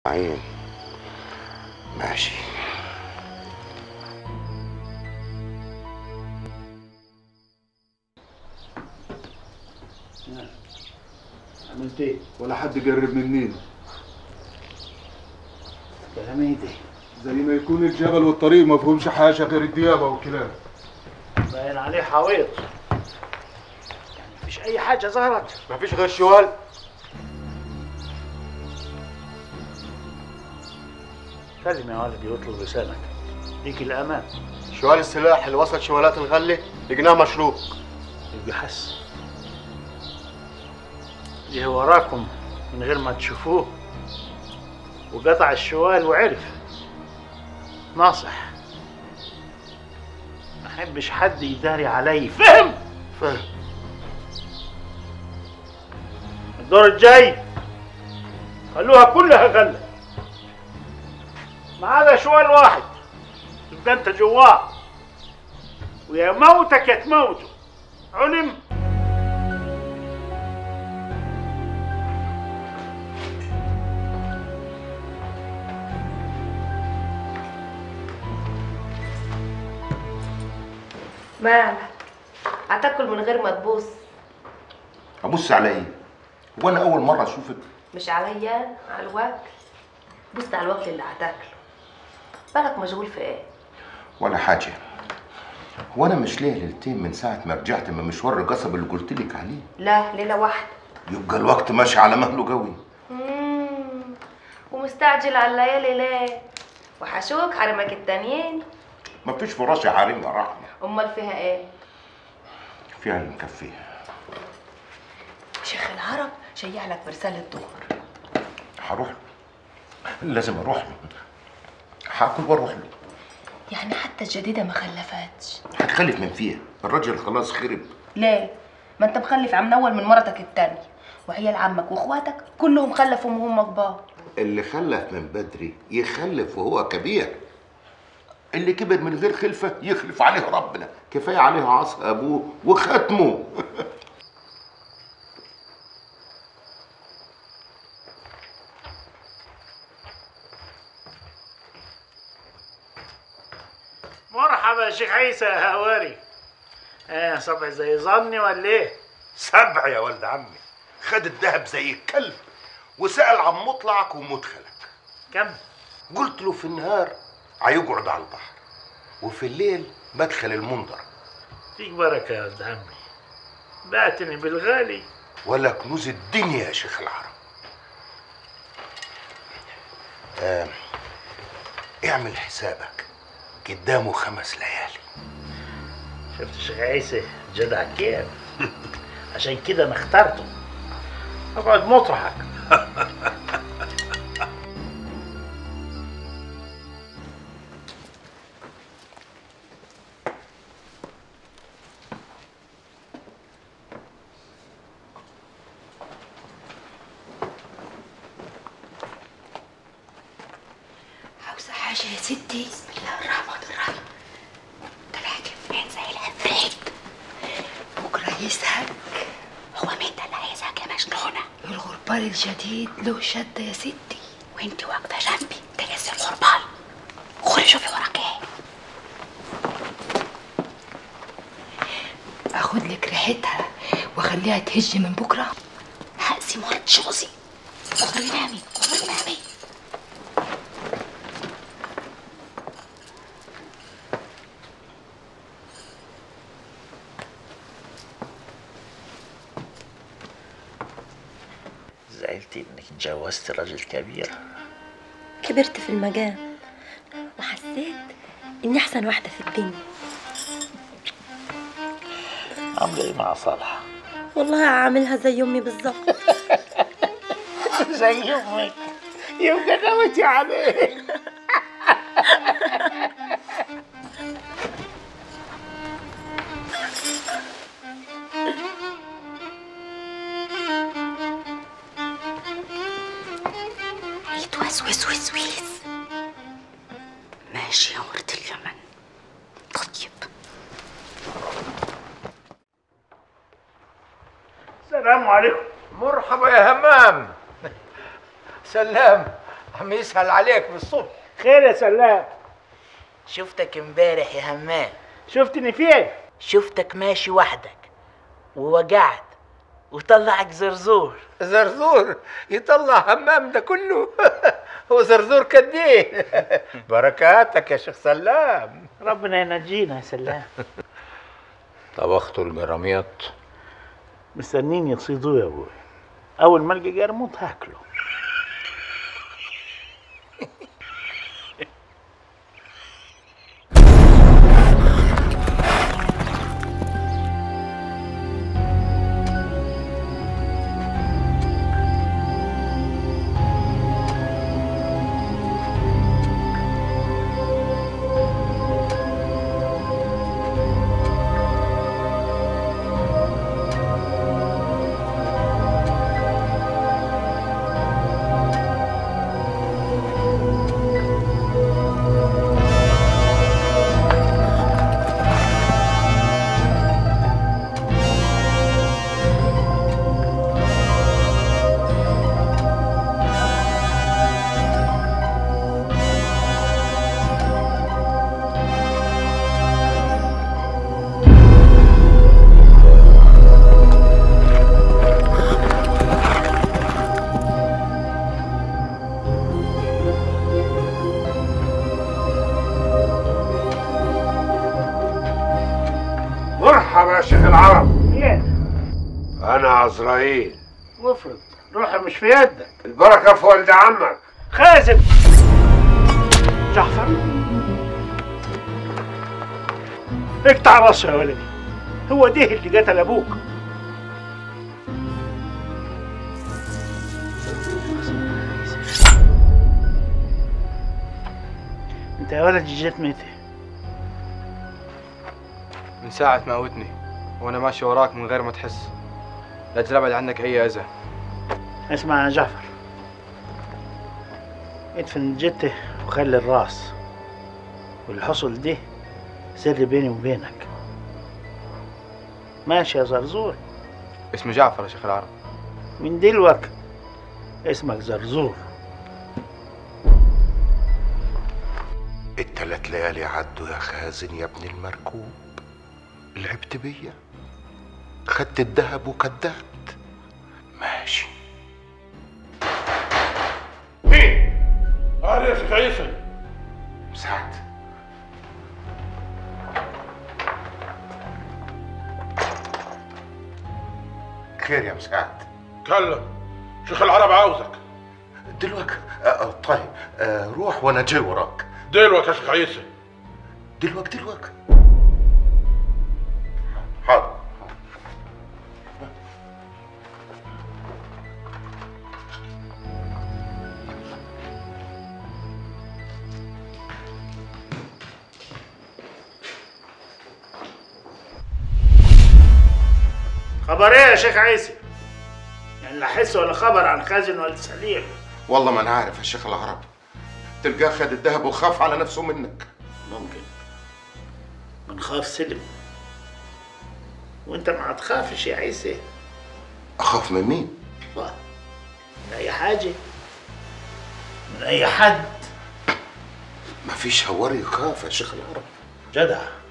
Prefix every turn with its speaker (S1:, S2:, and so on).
S1: عين ماشي
S2: عملت ايه؟
S3: ولا حد قرب مننا
S2: كلام ايه ده؟
S3: زي ما يكون الجبل والطريق ما فيهمش حاجه غير الديابه والكلاب
S2: باين عليه حويط يعني مفيش اي حاجه ظهرت
S1: مفيش غير شوال
S2: كلم يا ولدي واطلب لسانك ليك الامان
S1: شوال السلاح اللي وصل شوالات الغله لقناه مشروق
S2: يبقى حس جه وراكم من غير ما تشوفوه وقطع الشوال وعرف ناصح ما احبش حد يداري علي فهم
S1: فاهم
S2: الدور الجاي خلوها كلها غلة ما عدا شوال واحد تبقى انت جواه ويا موتك يا تموته علم
S4: مالك هتاكل من غير ما تبص
S1: ابص على ايه هو انا اول مره اشوفك
S4: مش عليا على الوكل بص على الوكل اللي هتاكله بالك مشغول في ايه
S1: ولا حاجه هو انا مش ليه ليلتين من ساعه ما رجعت من مشوار القصب اللي قلت لك عليه
S4: لا ليله واحده
S1: يبقى الوقت ماشي على مهله قوي
S4: مم. ومستعجل على الليالي ليه وحشوك حرمك التانيين
S1: مفيش فراش يا حريم يا رحمه
S4: امال فيها ايه
S1: فيها اللي مكفيه
S4: شيخ العرب شيع لك برسالة ظهر
S1: هروح له لازم اروح له هاكل واروح له
S4: يعني حتى الجديدة ما خلفتش
S1: هتخلف من فيها الراجل خلاص خرب
S4: ليه ما انت مخلف عم اول من مرتك التانية وعيال عمك واخواتك كلهم خلفوا وهم كبار
S1: اللي خلف من بدري يخلف وهو كبير اللي كبر من غير خلفة يخلف عليه ربنا كفاية عليه عصا أبوه وختمه
S2: مرحبا يا شيخ عيسى يا هواري ايه صبع زي ظني ولا ايه
S5: سبع يا ولد عمي خد الذهب زي الكلب وسأل عن مطلعك ومدخلك
S2: كم
S5: قلت له في النهار هيقعد على البحر وفي الليل مدخل المنظر
S2: فيك بركة يا ولد عمي بعتني بالغالي
S5: ولا كنوز الدنيا يا شيخ العرب آه اعمل حسابك قدامه خمس ليالي
S2: شفت الشيخ عيسى جدع كيف عشان كده انا اخترته اقعد مطرحك
S6: عاوزة حاجة يا ستي بسم الله الرحمن الرحيم طلعت فين زي العفريت بكرة يزهق هو مين ده اللي هيزهق يا مجنونة الغربال الجديد له شدة يا ستي وانت واقفة جنبي ده لسه الغربال خوري شوفي وراك ايه اخد لك ريحتها واخليها تهج من بكرة هقسم ورد جوزي خوري نامي خوري نامي
S2: زعلتي انك اتجوزت راجل كبير
S7: كبرت في المجال وحسيت اني احسن واحده في الدنيا
S2: عامله ايه مع صالحه
S7: والله هعملها زي امي بالظبط
S2: زي امك يبقى نوتي عليه
S6: يتوسوس وسويس ماشي يا ورد اليمن طيب
S2: السلام عليكم
S8: مرحبا يا همام سلام عم يسهل عليك بالصبح
S2: خير يا سلام
S9: شفتك امبارح يا همام
S2: شفتني فين
S9: شفتك ماشي وحدك ووجعت وطلعك زرزور
S8: زرزور يطلع همام ده كله هو زرزور كديه بركاتك يا شيخ سلام
S2: ربنا ينجينا يا سلام
S8: طبختوا المراميط
S2: مستنين يصيدوه يا ابوي اول ما القى قرموط هاكله
S5: مرحبا يا شيخ العرب
S2: مين
S5: انا عزرائيل
S2: وافرض روحي مش في يدك
S5: البركه في ولد عمك
S2: خازن جعفر اقطع راسه يا ولدي هو ده اللي قتل ابوك انت يا ولدي جيت متى
S10: من ساعة ما قوتني وأنا ماشي وراك من غير ما تحس لأجل أبعد عنك أي أذى
S2: اسمع يا جعفر ادفن جته وخلي الراس واللي حصل ده سر بيني وبينك ماشي يا زرزور
S10: اسمي جعفر يا شيخ العرب
S2: من دلوك اسمك زرزور
S1: التلات ليالي عدوا يا خازن يا ابن المركوب لعبت بيا خدت الذهب وكدبت ماشي
S5: مين؟ انا يا شيخ عيسى
S1: مساعد خير يا مساعد
S5: كلم شيخ العرب عاوزك
S1: دلوقتي آه آه، طيب آه روح وانا جاي وراك
S5: دلوقتي يا شيخ عيسى
S1: دلوقتي دلوقتي حاضر
S2: خبر ايه يا شيخ عيسى يعني لا حس ولا خبر عن خازن ولا سليم
S1: والله ما انا عارف يا شيخ العرب تلقاه خد الذهب وخاف على نفسه منك
S2: ممكن بنخاف سلم وانت ما تخافش يا عيسى
S1: اخاف من مين
S2: الله من اي حاجه من اي حد
S1: مفيش هوار يخاف يا شيخ العرب
S2: جدع